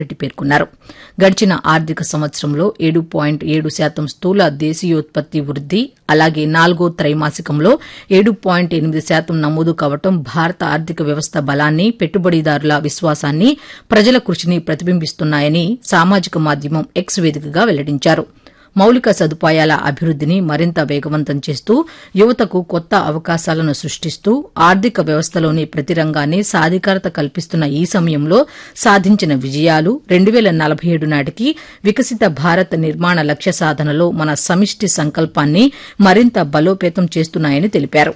రెడ్డి పేర్కొన్నారు గడిచిన ఆర్థిక సంవత్సరంలో ఏడు పాయింట్ ఏడు శాతం స్థూల దేశీయోత్పత్తి వృద్ది అలాగే నాలుగో త్రైమాసికంలో ఏడు పాయింట్ ఎనిమిది శాతం నమోదు కావడం భారత ఆర్థిక వ్యవస్థ బలాన్ని పెట్టుబడిదారుల విశ్వాసాన్ని ప్రజల కృషిని ప్రతిబింబిస్తున్నాయని సామాజిక మాధ్యమం ఎక్స్ వేదికగా వెల్లడించారు మౌలిక సదుపాయాల అభివృద్దిని మరింత వేగవంతం చేస్తూ యువతకు కొత్త అవకాశాలను సృష్టిస్తూ ఆర్థిక వ్యవస్థలోని ప్రతి రంగాన్ని సాధికారత కల్పిస్తున్న ఈ సమయంలో సాధించిన విజయాలు రెండు వేల నలభై ఏడు నాటికి వికసిత భారత్ నిర్మాణ లక్ష్య సాధనలో మన సమిష్టి సంకల్పాన్ని మరింత బలోపేతం చేస్తున్నాయని తెలిపారు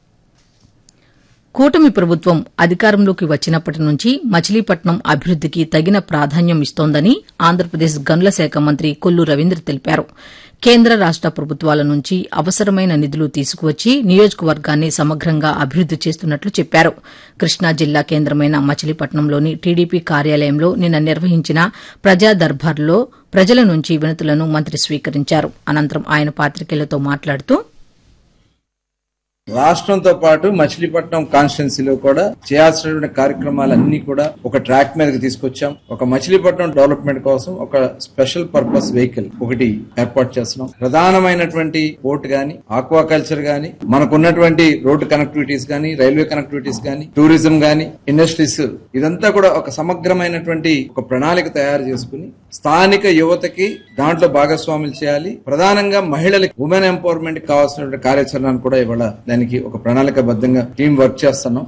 కూటమి ప్రభుత్వం అధికారంలోకి వచ్చినప్పటి నుంచి మచిలీపట్నం అభివృద్దికి తగిన ప్రాధాన్యం ఇస్తోందని ఆంధ్రప్రదేశ్ గనుల శాఖ మంత్రి కొల్లు రవీంద్ర తెలిపారు కేంద్ర రాష్ట ప్రభుత్వాల నుంచి అవసరమైన నిధులు తీసుకువచ్చి నియోజకవర్గాన్ని సమగ్రంగా అభివృద్ది చేస్తున్నట్లు చెప్పారు కృష్ణా జిల్లా కేంద్రమైన మచిలీపట్నంలోని టీడీపీ కార్యాలయంలో నిన్న నిర్వహించిన ప్రజా దర్బార్లో ప్రజల నుంచి వినతులను మంత్రి స్వీకరించారు అనంతరం ఆయన పాతికేయులతో మాట్లాడుతూ రాష్ట్రంతో పాటు మచిలీపట్నం కాన్స్టిట్యున్సీలో కూడా చేయాల్సినటువంటి కార్యక్రమాలన్నీ కూడా ఒక ట్రాక్ మీదకి తీసుకొచ్చాం ఒక మచిలీపట్నం డెవలప్మెంట్ కోసం ఒక స్పెషల్ పర్పస్ వెహికల్ ఒకటి ఏర్పాటు చేస్తున్నాం ప్రధానమైనటువంటి పోర్ట్ గాని ఆక్వాకల్చర్ గాని మనకున్నటువంటి రోడ్డు కనెక్టివిటీస్ గాని రైల్వే కనెక్టివిటీస్ గాని టూరిజం గాని ఇండస్ట్రీస్ ఇదంతా కూడా ఒక సమగ్రమైనటువంటి ఒక ప్రణాళిక తయారు చేసుకుని స్థానిక యువతకి దాంట్లో భాగస్వాములు చేయాలి ప్రధానంగా మహిళలకి ఉమెన్ ఎంపవర్మెంట్ కావాల్సినటువంటి కార్యాచరణను కూడా ఇవాళ దానికి ఒక ప్రణాళికబద్ధంగా టీం వర్క్ చేస్తున్నాం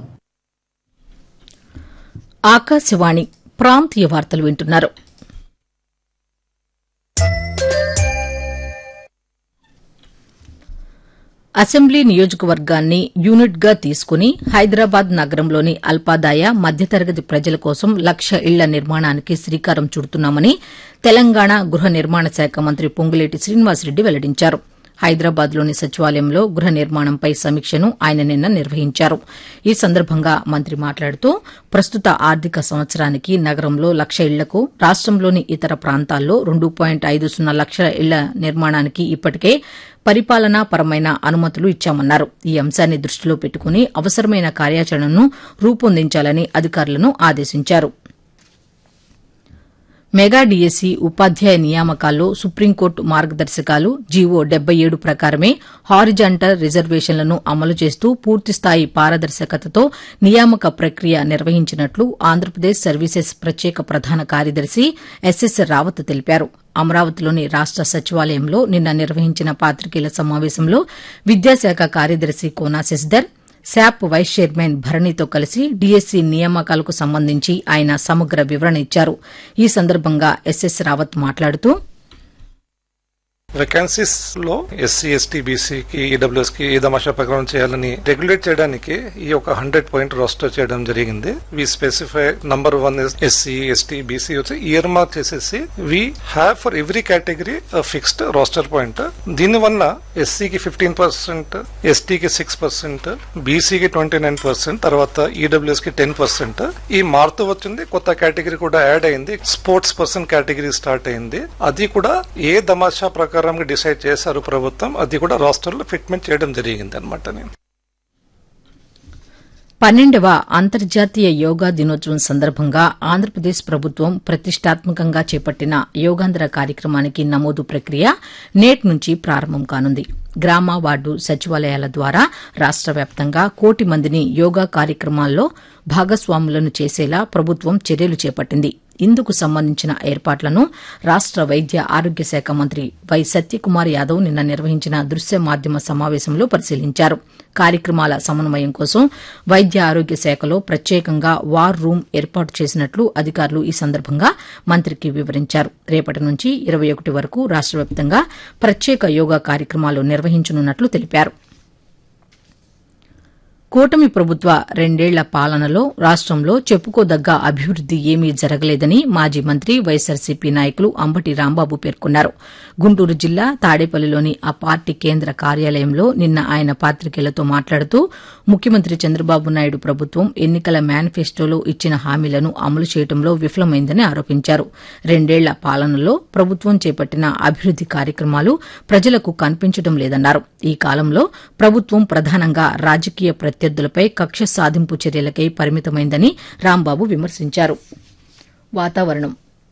ఆకాశవాణి ప్రాంతీయ వార్తలు వింటున్నారు అసెంబ్లీ నియోజకవర్గాన్ని యూనిట్గా తీసుకుని హైదరాబాద్ నగరంలోని అల్పాదాయ మధ్యతరగతి ప్రజల కోసం లక్ష ఇళ్ల నిర్మాణానికి శ్రీకారం చుడుతున్నామని తెలంగాణ గృహ నిర్మాణ శాఖ మంత్రి పొంగులేటి శ్రీనివాసరెడ్డి వెల్లడించారు హైదరాబాద్లోని సచివాలయంలో గృహ నిర్మాణంపై సమీక్షను ఆయన నిన్న నిర్వహించారు ఈ సందర్భంగా మంత్రి మాట్లాడుతూ ప్రస్తుత ఆర్థిక సంవత్సరానికి నగరంలో లక్ష ఇళ్లకు రాష్టంలోని ఇతర ప్రాంతాల్లో రెండు పాయింట్ ఐదు సున్నా లక్షల ఇళ్ల నిర్మాణానికి ఇప్పటికే పరిపాలనా పరమైన అనుమతులు ఇచ్చామన్నారు ఈ అంశాన్ని దృష్టిలో పెట్టుకుని అవసరమైన కార్యాచరణను రూపొందించాలని అధికారులను ఆదేశించారు మెగా డీఎస్సీ ఉపాధ్యాయ నియామకాల్లో సుప్రీంకోర్టు మార్గదర్శకాలు జీవో డెబ్బై ఏడు ప్రకారమే హారిజాంటల్ రిజర్వేషన్లను అమలు చేస్తూ పూర్తిస్థాయి పారదర్శకతతో నియామక ప్రక్రియ నిర్వహించినట్లు ఆంధ్రప్రదేశ్ సర్వీసెస్ ప్రత్యేక ప్రధాన కార్యదర్శి ఎస్ఎస్ రావత్ తెలిపారు అమరావతిలోని రాష్ట సచివాలయంలో నిన్న నిర్వహించిన పాతికేయుల సమావేశంలో విద్యాశాఖ కార్యదర్శి Kona Sasidhar SAAP vice chairman భరణితో కలిసి డీఎస్సీ నియామకాలకు సంబంధించి ఆయన సమగ్ర వివరణ ఇచ్చారు ఈ సందర్భంగా ఎస్ఎస్ రావత్ మాట్లాడుతూ వేకెన్సీస్ లో ఎస్సీ ఎస్టీ బీసీ కి ఈడబ్ల్యూఎస్ కి ఈ దమాషా ప్రకారం చేయాలని రెగ్యులేట్ చేయడానికి ఈ ఒక హండ్రెడ్ పాయింట్ రోస్టర్ చేయడం జరిగింది we specify number one SC ST BC వచ్చి ఇయర్ మార్క్ చేసేసి we have for every category fixed roster point దీని వల్ల ఎస్సీకి ఫిఫ్టీన్ పర్సెంట్ ఎస్టీకి సిక్స్ పర్సెంట్ బీసీకి ట్వంటీ నైన్ పర్సెంట్ తర్వాత ఈడబ్ల్యూఎస్ కి టెన్ పర్సెంట్ ఈ మారుతూ వచ్చింది కొత్త కేటగిరీ కూడా యాడ్ అయింది స్పోర్ట్స్ పర్సన్ కేటగిరీ స్టార్ట్ అయింది అది కూడా ఏ దమాషా ప్రకారం డిసైడ్ చేశారు ప్రభుత్వం అది కూడా రాష్ట్రంలో ఫిట్మెంట్ చేయడం జరిగింది అనమాట నేను పన్నెండవ అంతర్జాతీయ యోగా దినోత్సవం సందర్భంగా ఆంధ్రప్రదేశ్ ప్రభుత్వం ప్రతిష్టాత్మకంగా చేపట్టిన యోగాంధ్ర కార్యక్రమానికి నమోదు ప్రక్రియ నేటి నుంచి ప్రారంభం కానుంది గ్రామ వార్డు సచివాలయాల ద్వారా రాష్ట వ్యాప్తంగా కోటి మందిని యోగా కార్యక్రమాల్లో భాగస్వాములను చేసేలా ప్రభుత్వం చర్యలు చేపట్టింది ఇందుకు సంబంధించిన ఏర్పాట్లను రాష్ట వైద్య ఆరోగ్య శాఖ మంత్రి వై సత్యకుమార్ యాదవ్ నిన్న నిర్వహించిన దృశ్య మాధ్యమ సమావేశంలో పరిశీలించారు కార్యక్రమాల సమన్వయం కోసం వైద్య ఆరోగ్య శాఖలో ప్రత్యేకంగా వార్ రూమ్ ఏర్పాటు చేసినట్లు అధికారులు ఈ సందర్భంగా మంత్రికి వివరించారు రేపటి నుంచి ఇరవై ఒకటి వరకు రాష్ట వ్యాప్తంగా ప్రత్యేక యోగా కార్యక్రమాలు నిర్వహించనున్నట్లు తెలిపారు కూటమి ప్రభుత్వ రెండేళ్ల పాలనలో రాష్టంలో చెప్పుకోదగ్గ అభివృద్ది ఏమీ జరగలేదని మాజీ మంత్రి వైఎస్సార్సీపీ నాయకులు అంబటి రాంబాబు పేర్కొన్నారు గుంటూరు జిల్లా తాడేపల్లిలోని ఆ పార్టీ కేంద్ర కార్యాలయంలో నిన్న ఆయన పాతికేయులతో మాట్లాడుతూ ముఖ్యమంత్రి చంద్రబాబు నాయుడు ప్రభుత్వం ఎన్నికల మేనిఫెస్టోలో ఇచ్చిన హామీలను అమలు చేయడంలో విఫలమైందని ఆరోపించారు రెండేళ్ల పాలనలో ప్రభుత్వం చేపట్టిన అభివృద్ది కార్యక్రమాలు ప్రజలకు కనిపించడం లేదన్నారు ఈ కాలంలో ప్రభుత్వం ప్రధానంగా రాజకీయ ప్రత్యర్థులపై కక్ష సాధింపు చర్యలకై పరిమితమైందని రాంబాబు విమర్శించారు వాతావరణం